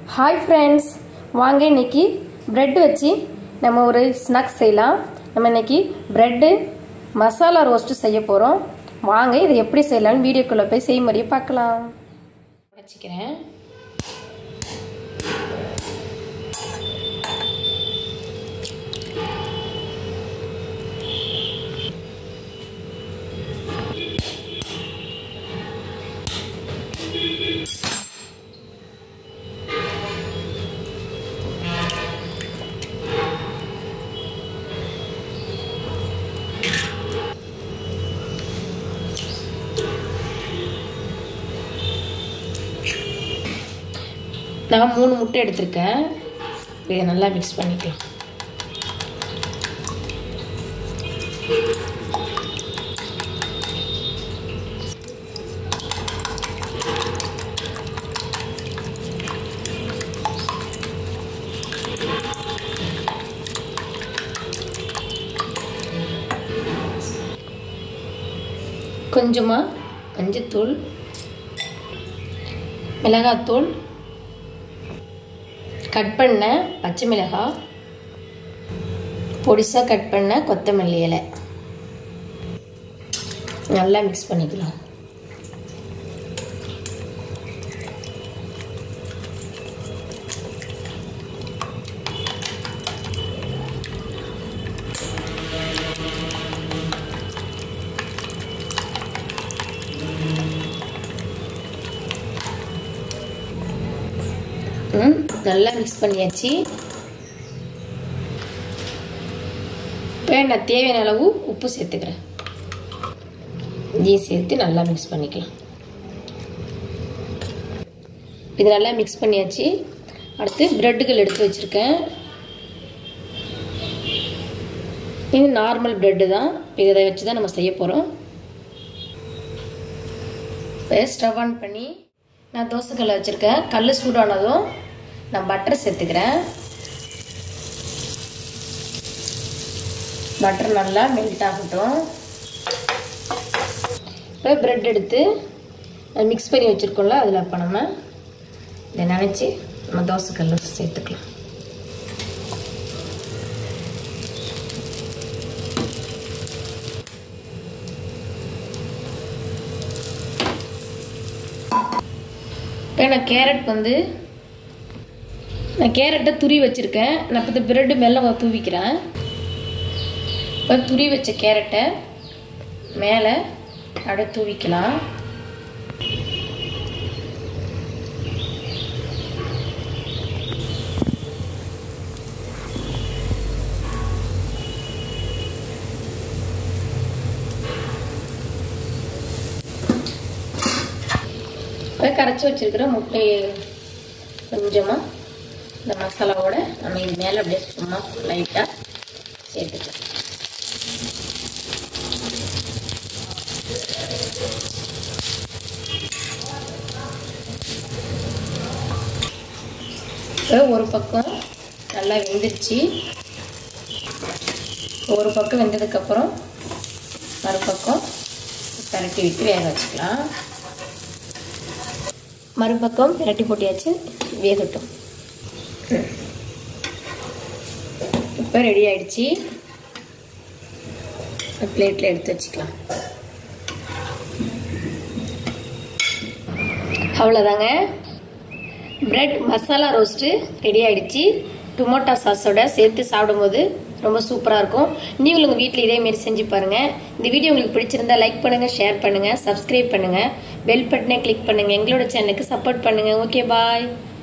hi friends வாங்க இன்னைக்கு bread வச்சு நம்ம ஒரு ஸ்நாக்ஸ் செய்யலாம் நம்ம இன்னைக்கு பிரெட்டு மசாலா ரோஸ்ட்டு செய்ய போகிறோம் வாங்க இதை எப்படி செய்யலாம்னு வீடியோக்குள்ளே போய் செய்முறையை பார்க்கலாம் வச்சுக்கிறேன் நான் மூணு முட்டை எடுத்திருக்கேன் இதை நல்லா மிக்ஸ் பண்ணிக்கலாம் கொஞ்சமாக மஞ்சத்தூள் மிளகாத்தூள் கட் பண்ண பச்சை மிளகாய் பொடிசாக கட் பண்ண கொத்தமல்லி இலை நல்லா மிக்ஸ் பண்ணிக்கலாம் நல்லா மிக்ஸ் பண்ணியாச்சு இப்போ நான் தேவையான அளவு உப்பு சேர்த்துக்கிறேன் இதையும் சேர்த்து நல்லா மிக்ஸ் பண்ணிக்கலாம் இது நல்லா மிக்ஸ் பண்ணியாச்சு அடுத்து ப்ரெட்டுகள் எடுத்து வச்சுருக்கேன் இது நார்மல் ப்ரெட்டு தான் இதை வச்சு தான் நம்ம செய்ய போகிறோம் இப்போ ஸ்டவ் ஆன் பண்ணி நான் தோசைக்கல்ல வச்சுருக்கேன் கல் சூடானதும் நான் பட்டர் சேர்த்துக்கிறேன் பட்டர் நல்லா மெல்ட் ஆகட்டும் இப்போ ப்ரெட் எடுத்து மிக்ஸ் பண்ணி வச்சுருக்கோம்ல அதில் இப்போ நம்ம இதை நினச்சி நம்ம தோசைக்கல்ல சேர்த்துக்கலாம் இப்போ நான் கேரட் வந்து நான் கேரட்டை துரி வச்சுருக்கேன் நான் இப்போ இந்த ப்ரெட்டு மேலே தூவிக்கிறேன் இப்போ துரி வச்ச கேரட்டை மேலே அப்படியே தூவிக்கலாம் இப்போ கரைச்சி வச்சுருக்கிற முட்டையை கொஞ்சமாக இந்த மசாலாவோட நம்ம இது மேலே அப்படியே சும்மா லைட்டாக சேர்த்துக்கலாம் இப்போ ஒரு பக்கம் நல்லா வெந்துருச்சு ஒரு பக்கம் வெந்ததுக்கப்புறம் மறுபக்கம் பரட்டி விட்டு வேக வச்சுக்கலாம் மறுபக்கம் பிரட்டி போட்டியாச்சு வேகட்டும் இப்போ ரெடி ஆயிடுச்சு பிளேட்டில் எடுத்து வச்சுக்கலாம் அவ்வளோதாங்க பிரெட் மசாலா ரோஸ்ட்டு ரெடி ஆயிடுச்சு டொமோட்டோ சாஸோட சேர்த்து சாப்பிடும்போது ரொம்ப சூப்பராக இருக்கும் நீங்களும் உங்கள் வீட்டில் இதேமாரி செஞ்சு பாருங்கள் இந்த வீடியோ உங்களுக்கு பிடிச்சிருந்தா லைக் பண்ணுங்கள் ஷேர் பண்ணுங்கள் சப்ஸ்கிரைப் பண்ணுங்கள் பெல் பட்டனை கிளிக் பண்ணுங்கள் எங்களோட சேனலுக்கு சப்போர்ட் பண்ணுங்கள் ஓகே பாய்